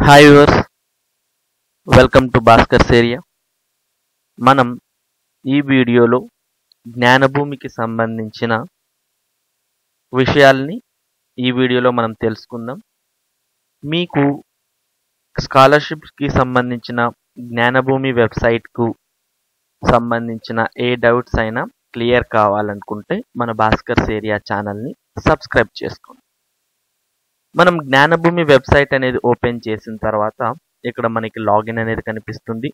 Hi yours welcome to Bhaskar's area మనం ఈ వీడియోలో జ్ఞానభూమికి సంబంధించిన విషయాల్ని ఈ వీడియోలో మనం తెలుసుకుందాం మీకు స్కాలర్షిప్కి సంబంధించిన జ్ఞానభూమి వెబ్సైట్కు సంబంధించిన ఏ డౌట్స్ అయినా క్లియర్ కావాలనుకుంటే మన భాస్కర్స్ ఏరియా ఛానల్ని సబ్స్క్రైబ్ చేసుకోండి మనం జ్ఞానభూమి వెబ్సైట్ అనేది ఓపెన్ చేసిన తర్వాత ఇక్కడ మనకి లాగిన్ అనేది కనిపిస్తుంది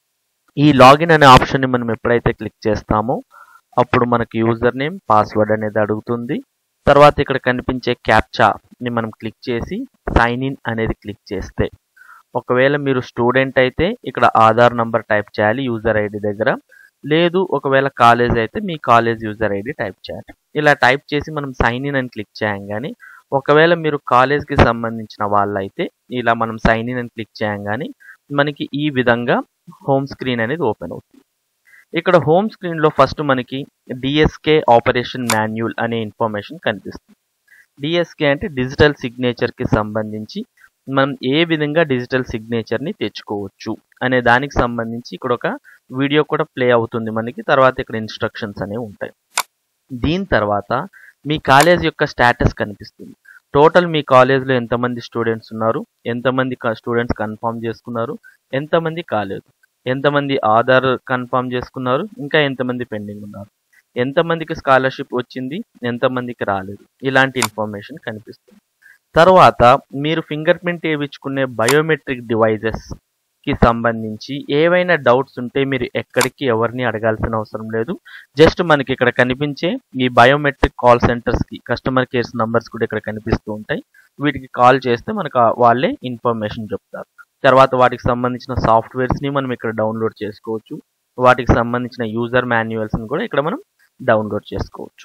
ఈ లాగిన్ అనే ఆప్షన్ని మనం ఎప్పుడైతే క్లిక్ చేస్తామో అప్పుడు మనకి యూజర్ నేమ్ పాస్వర్డ్ అనేది అడుగుతుంది తర్వాత ఇక్కడ కనిపించే క్యాప్చాని మనం క్లిక్ చేసి సైన్ ఇన్ అనేది క్లిక్ చేస్తే ఒకవేళ మీరు స్టూడెంట్ అయితే ఇక్కడ ఆధార్ నంబర్ టైప్ చేయాలి యూజర్ ఐడి దగ్గర లేదు ఒకవేళ కాలేజ్ అయితే మీ కాలేజ్ యూజర్ ఐడి టైప్ చేయాలి ఇలా టైప్ చేసి మనం సైన్ ఇన్ అని క్లిక్ చేయంగానే ఒకవేళ మీరు కాలేజ్కి సంబంధించిన వాళ్ళైతే ఇలా మనం సైన్ ఇన్ అని క్లిక్ చేయంగానే మనకి ఈ విధంగా హోమ్ స్క్రీన్ అనేది ఓపెన్ అవుతుంది ఇక్కడ హోమ్ స్క్రీన్లో ఫస్ట్ మనకి డిఎస్కే ఆపరేషన్ మాన్యువల్ అనే ఇన్ఫర్మేషన్ కనిపిస్తుంది డిఎస్కే అంటే డిజిటల్ సిగ్నేచర్కి సంబంధించి మనం ఏ విధంగా డిజిటల్ సిగ్నేచర్ని తెచ్చుకోవచ్చు అనే దానికి సంబంధించి ఇక్కడ ఒక వీడియో కూడా ప్లే అవుతుంది మనకి తర్వాత ఇక్కడ ఇన్స్ట్రక్షన్స్ అనేవి ఉంటాయి దీని తర్వాత మీ కాలేజ్ యొక్క స్టేటస్ కనిపిస్తుంది టోటల్ మీ కాలేజ్లో ఎంతమంది స్టూడెంట్స్ ఉన్నారు ఎంతమంది స్టూడెంట్స్ కన్ఫర్మ్ చేసుకున్నారు ఎంతమంది కాలేదు ఎంతమంది ఆధార్ కన్ఫర్మ్ చేసుకున్నారు ఇంకా ఎంతమంది పెండింగ్ ఉన్నారు ఎంతమందికి స్కాలర్షిప్ వచ్చింది ఎంతమందికి రాలేదు ఇలాంటి ఇన్ఫర్మేషన్ కనిపిస్తుంది తర్వాత మీరు ఫింగర్ ప్రింట్ వేయించుకునే బయోమెట్రిక్ డివైజెస్ కి సంబంధించి ఏవైనా డౌట్స్ ఉంటే మీరు ఎక్కడికి ఎవరిని అడగాల్సిన అవసరం లేదు జస్ట్ మనకి ఇక్కడ కనిపించే ఈ బయోమెట్రిక్ కాల్ సెంటర్స్కి కస్టమర్ కేర్స్ నంబర్స్ కూడా ఇక్కడ కనిపిస్తూ ఉంటాయి వీటికి కాల్ చేస్తే మనకు వాళ్ళే ఇన్ఫర్మేషన్ చెప్తారు తర్వాత వాటికి సంబంధించిన సాఫ్ట్వేర్స్ని మనం ఇక్కడ డౌన్లోడ్ చేసుకోవచ్చు వాటికి సంబంధించిన యూజర్ మాన్యువల్స్ని కూడా ఇక్కడ మనం డౌన్లోడ్ చేసుకోవచ్చు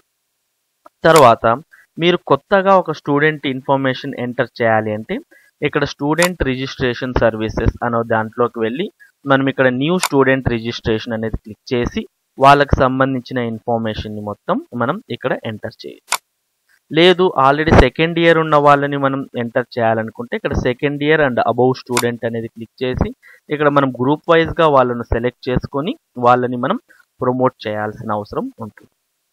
తర్వాత మీరు కొత్తగా ఒక స్టూడెంట్ ఇన్ఫర్మేషన్ ఎంటర్ చేయాలి అంటే ఇక్కడ స్టూడెంట్ రిజిస్ట్రేషన్ సర్వీసెస్ అనే దాంట్లోకి వెళ్ళి మనం ఇక్కడ న్యూ స్టూడెంట్ రిజిస్ట్రేషన్ అనేది క్లిక్ చేసి వాళ్ళకి సంబంధించిన ఇన్ఫర్మేషన్ని మొత్తం మనం ఇక్కడ ఎంటర్ చేయొచ్చు లేదు ఆల్రెడీ సెకండ్ ఇయర్ ఉన్న వాళ్ళని మనం ఎంటర్ చేయాలనుకుంటే ఇక్కడ second year and above student అనేది క్లిక్ చేసి ఇక్కడ మనం గ్రూప్ వైజ్గా వాళ్ళను సెలెక్ట్ చేసుకొని వాళ్ళని మనం ప్రమోట్ చేయాల్సిన అవసరం ఉంటుంది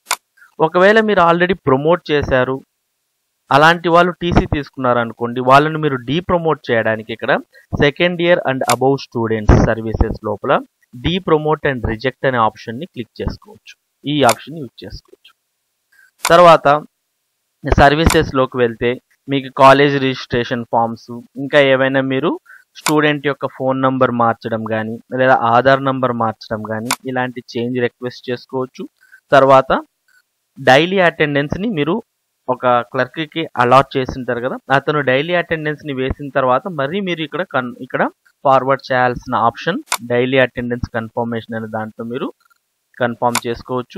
ఒకవేళ మీరు ఆల్రెడీ ప్రమోట్ చేశారు అలాంటి వాళ్ళు టీసీ తీసుకున్నారు అనుకోండి వాళ్ళని మీరు డీ ప్రమోట్ చేయడానికి ఇక్కడ second year and above students services లోపల డీ ప్రమోట్ అండ్ రిజెక్ట్ అనే ఆప్షన్ని క్లిక్ చేసుకోవచ్చు ఈ ఆప్షన్ యూజ్ చేసుకోవచ్చు తర్వాత సర్వీసెస్లోకి వెళ్తే మీకు కాలేజ్ రిజిస్ట్రేషన్ ఫామ్స్ ఇంకా ఏవైనా మీరు స్టూడెంట్ యొక్క ఫోన్ నంబర్ మార్చడం కానీ లేదా ఆధార్ నంబర్ మార్చడం కానీ ఇలాంటి చేంజ్ రిక్వెస్ట్ చేసుకోవచ్చు తర్వాత డైలీ అటెండెన్స్ని మీరు ఒక క్లర్క్కి అలాట్ చేసింటారు కదా అతను డైలీ అటెండెన్స్ని వేసిన తర్వాత మరీ మీరు ఇక్కడ కన్ ఇక్కడ ఫార్వర్డ్ చేయాల్సిన ఆప్షన్ డైలీ అటెండెన్స్ కన్ఫర్మేషన్ అనే దాంట్లో మీరు కన్ఫర్మ్ చేసుకోవచ్చు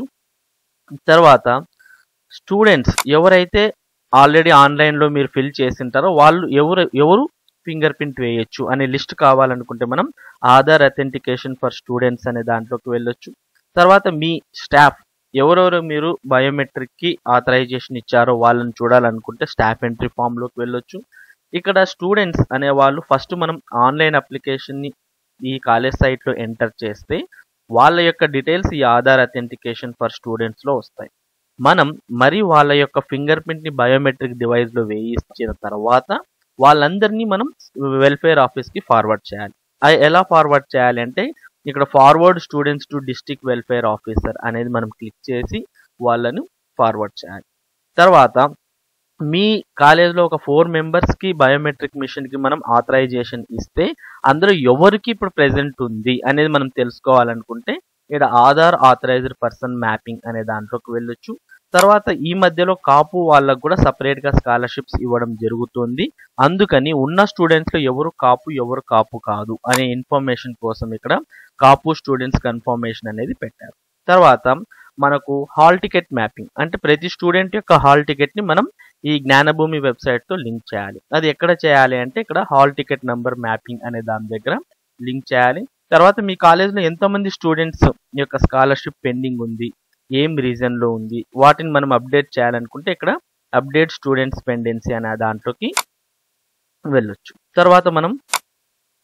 తర్వాత స్టూడెంట్స్ ఎవరైతే ఆల్రెడీ ఆన్లైన్లో మీరు ఫిల్ చేసింటారో వాళ్ళు ఎవరు ఎవరు ఫింగర్ ప్రింట్ వేయొచ్చు అనే లిస్ట్ కావాలనుకుంటే మనం ఆధార్ అథెంటికేషన్ ఫర్ స్టూడెంట్స్ అనే దాంట్లోకి వెళ్ళొచ్చు తర్వాత మీ స్టాఫ్ ఎవరెవరు మీరు బయోమెట్రిక్కి ఆథరైజేషన్ ఇచ్చారో వాళ్ళని చూడాలనుకుంటే స్టాఫ్ ఎంట్రీ ఫామ్లోకి వెళ్ళొచ్చు ఇక్కడ స్టూడెంట్స్ అనే వాళ్ళు ఫస్ట్ మనం ఆన్లైన్ అప్లికేషన్ని ఈ కాలేజ్ సైట్లో ఎంటర్ చేస్తే వాళ్ళ యొక్క డీటెయిల్స్ ఈ ఆధార్ అథెంటికేషన్ ఫర్ స్టూడెంట్స్లో వస్తాయి మనం మరి వాళ్ళ యొక్క ఫింగర్ ప్రింట్ని బయోమెట్రిక్ డివైస్లో వేయించిన తర్వాత వాళ్ళందరినీ మనం వెల్ఫేర్ ఆఫీస్కి ఫార్వర్డ్ చేయాలి అది ఎలా ఫార్వర్డ్ చేయాలి అంటే ఇక్కడ forward students to district welfare officer అనేది మనం క్లిక్ చేసి వాళ్ళను ఫార్వర్డ్ చేయాలి తర్వాత మీ కాలేజ్లో ఒక ఫోర్ మెంబర్స్కి బయోమెట్రిక్ మిషన్కి మనం ఆథరైజేషన్ ఇస్తే అందులో ఎవరికి ఇప్పుడు ప్రెసెంట్ ఉంది అనేది మనం తెలుసుకోవాలనుకుంటే ఇక్కడ ఆధార్ ఆథరైజ్డ్ పర్సన్ మ్యాపింగ్ అనే దాంట్లోకి వెళ్ళొచ్చు తర్వాత ఈ మధ్యలో కాపు వాళ్ళకు కూడా సపరేట్గా స్కాలర్షిప్స్ ఇవ్వడం జరుగుతుంది అందుకని ఉన్న స్టూడెంట్స్లో ఎవరు కాపు ఎవరు కాపు కాదు అనే ఇన్ఫర్మేషన్ కోసం ఇక్కడ కాపు స్టూడెంట్స్ కన్ఫర్మేషన్ అనేది పెట్టారు తర్వాత మనకు హాల్ టికెట్ మ్యాపింగ్ అంటే ప్రతి స్టూడెంట్ యొక్క హాల్ టికెట్ని మనం ఈ జ్ఞానభూమి వెబ్సైట్తో లింక్ చేయాలి అది ఎక్కడ చేయాలి అంటే ఇక్కడ హాల్ టికెట్ నెంబర్ మ్యాపింగ్ అనే దాని దగ్గర లింక్ చేయాలి తర్వాత మీ కాలేజ్లో ఎంతమంది స్టూడెంట్స్ యొక్క స్కాలర్షిప్ పెండింగ్ ఉంది ఏం రీజన్లో ఉంది వాటిని మనం అప్డేట్ చేయాలనుకుంటే ఇక్కడ అప్డేట్ స్టూడెంట్స్ పెండెన్సీ అనే దాంట్లోకి వెళ్ళొచ్చు తర్వాత మనం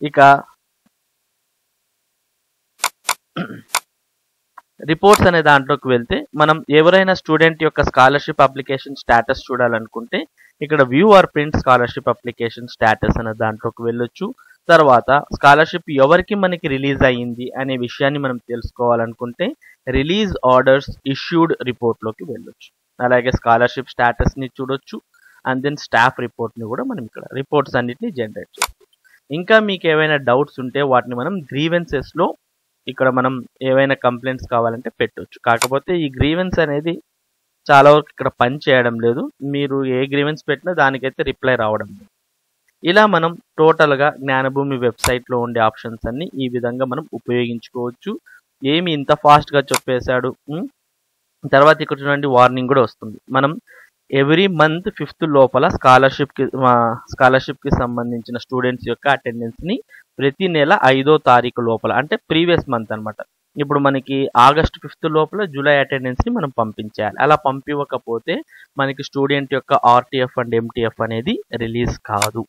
ఇక రిపోర్ట్స్ అనే దాంట్లోకి వెళ్తే మనం ఎవరైనా స్టూడెంట్ యొక్క స్కాలర్షిప్ అప్లికేషన్ స్టేటస్ చూడాలనుకుంటే ఇక్కడ view or print scholarship application status అనే దాంట్లోకి వెళ్ళొచ్చు తర్వాత స్కాలర్షిప్ ఎవరికి మనకి రిలీజ్ అయ్యింది అనే విషయాన్ని మనం తెలుసుకోవాలనుకుంటే రిలీజ్ ఆర్డర్స్ ఇష్యూడ్ రిపోర్ట్లోకి వెళ్ళొచ్చు అలాగే స్కాలర్షిప్ స్టేటస్ని చూడొచ్చు అండ్ దెన్ స్టాఫ్ రిపోర్ట్ని కూడా మనం ఇక్కడ రిపోర్ట్స్ అన్నిటిని జనరేట్ చేసుకోవచ్చు ఇంకా మీకు ఏవైనా డౌట్స్ ఉంటే వాటిని మనం గ్రీవెన్సెస్లో ఇక్కడ మనం ఏవైనా కంప్లైంట్స్ కావాలంటే పెట్టొచ్చు కాకపోతే ఈ గ్రీవెన్స్ అనేది చాలా వరకు ఇక్కడ పని చేయడం లేదు మీరు ఏ గ్రీవెన్స్ పెట్టినా దానికైతే రిప్లై రావడం లేదు ఇలా మనం టోటల్గా జ్ఞానభూమి వెబ్సైట్లో ఉండే ఆప్షన్స్ అన్ని ఈ విధంగా మనం ఉపయోగించుకోవచ్చు ఏమి ఇంత ఫాస్ట్గా చెప్పేశాడు ఉం? తర్వాత ఇక్కడ చూడండి వార్నింగ్ కూడా వస్తుంది మనం ఎవ్రీ మంత్ ఫిఫ్త్ లోపల స్కాలర్షిప్కి స్కాలర్షిప్కి సంబంధించిన స్టూడెంట్స్ యొక్క అటెండెన్స్ని ప్రతి నెల ఐదో తారీఖు లోపల అంటే ప్రీవియస్ మంత్ అన్నమాట ఇప్పుడు మనకి ఆగస్ట్ ఫిఫ్త్ లోపల జూలై అటెండెన్స్ని మనం పంపించేయాలి అలా పంపివ్వకపోతే మనకి స్టూడెంట్ యొక్క ఆర్టీఎఫ్ అండ్ ఎంటీఎఫ్ అనేది రిలీజ్ కాదు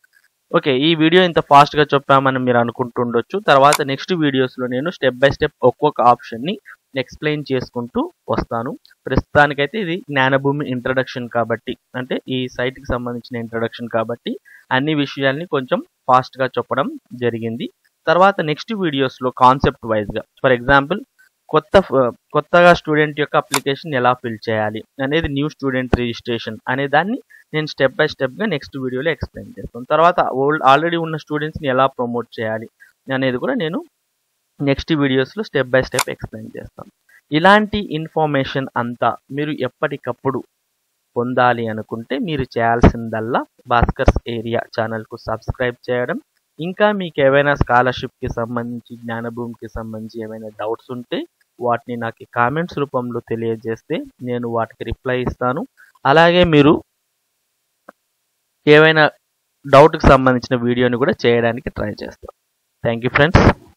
ఓకే ఈ వీడియో ఇంత ఫాస్ట్గా చెప్పామని మీరు అనుకుంటుండొచ్చు తర్వాత నెక్స్ట్ వీడియోస్లో నేను స్టెప్ బై స్టెప్ ఒక్కొక్క ఆప్షన్ని ఎక్స్ప్లెయిన్ చేసుకుంటూ వస్తాను ప్రస్తుతానికైతే ఇది జ్ఞానభూమి ఇంట్రడక్షన్ కాబట్టి అంటే ఈ సైట్కి సంబంధించిన ఇంట్రడక్షన్ కాబట్టి అన్ని విషయాల్ని కొంచెం ఫాస్ట్గా చెప్పడం జరిగింది తర్వాత నెక్స్ట్ వీడియోస్లో కాన్సెప్ట్ వైజ్గా ఫర్ ఎగ్జాంపుల్ కొత్త కొత్తగా స్టూడెంట్ యొక్క అప్లికేషన్ ఎలా ఫిల్ చేయాలి అనేది న్యూ స్టూడెంట్ రిజిస్ట్రేషన్ అనే దాన్ని నేను స్టెప్ బై స్టెప్గా నెక్స్ట్ వీడియోలో ఎక్స్ప్లెయిన్ చేస్తాను తర్వాత ఓల్డ్ ఆల్రెడీ ఉన్న స్టూడెంట్స్ని ఎలా ప్రమోట్ చేయాలి అనేది కూడా నేను నెక్స్ట్ వీడియోస్లో స్టెప్ బై స్టెప్ ఎక్స్ప్లెయిన్ చేస్తాను ఇలాంటి ఇన్ఫర్మేషన్ అంతా మీరు ఎప్పటికప్పుడు పొందాలి అనుకుంటే మీరు చేయాల్సిందల్లా భాస్కర్స్ ఏరియా ఛానల్కు సబ్స్క్రైబ్ చేయడం ఇంకా మీకు ఏవైనా స్కాలర్షిప్కి సంబంధించి జ్ఞానభూమికి సంబంధించి ఏమైనా డౌట్స్ ఉంటే వాటిని నాకు కామెంట్స్ రూపంలో తెలియజేస్తే నేను వాటికి రిప్లై ఇస్తాను అలాగే మీరు ఏవైనా డౌట్కి సంబంధించిన వీడియోని కూడా చేయడానికి ట్రై చేస్తాను థ్యాంక్ యూ ఫ్రెండ్స్